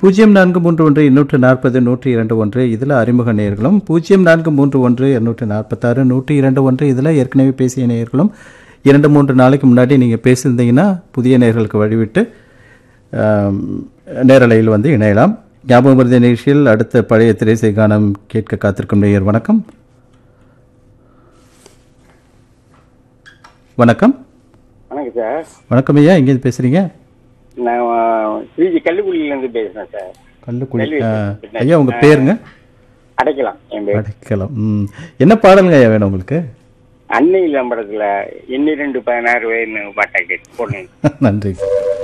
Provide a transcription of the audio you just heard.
பூஜ்ஜியம் நான்கு மூன்று ஒன்று எண்ணூற்று நாற்பது நூற்றி இரண்டு ஒன்று இதில் அறிமுக நேயர்களும் பூஜ்ஜியம் நான்கு மூன்று ஒன்று எண்ணூற்று நாற்பத்தாறு நூற்றி இரண்டு ஒன்று இதில் ஏற்கனவே பேசிய நேயர்களும் இரண்டு மூன்று நாளைக்கு முன்னாடி நீங்கள் பேசியிருந்தீங்கன்னா புதிய நேயர்களுக்கு வழிவிட்டு ஆம், நேரலையில் வந்து இணையலாம் ஞாபகம் மருதி நிகழ்ச்சியில் அடுத்த பழைய திரைசை கானம் கேட்க காத்திருக்கும் நேயர் வணக்கம் வணக்கம் வணக்கம் சார் வணக்கம் ஐயா எங்கேருந்து பேசுகிறீங்க நான் ஸ்ரீஜி கல்லுக்குழியிலேருந்து பேசுகிறேன் சார் கல்லுக்குடி கல்வி ஆ, பின்னாடி. ஐயா உங்கள் பேருங்க அடைக்கலாம் என் பேர் அடைக்கலாம் ம் என்ன பாடலுங்க ஐயா வேணும் உங்களுக்கு அன்னை இளம்பரத்தில் எண்ணிரண்டு பதினாறு வயது பாட்டை கேட்டு போடுங்க நன்றி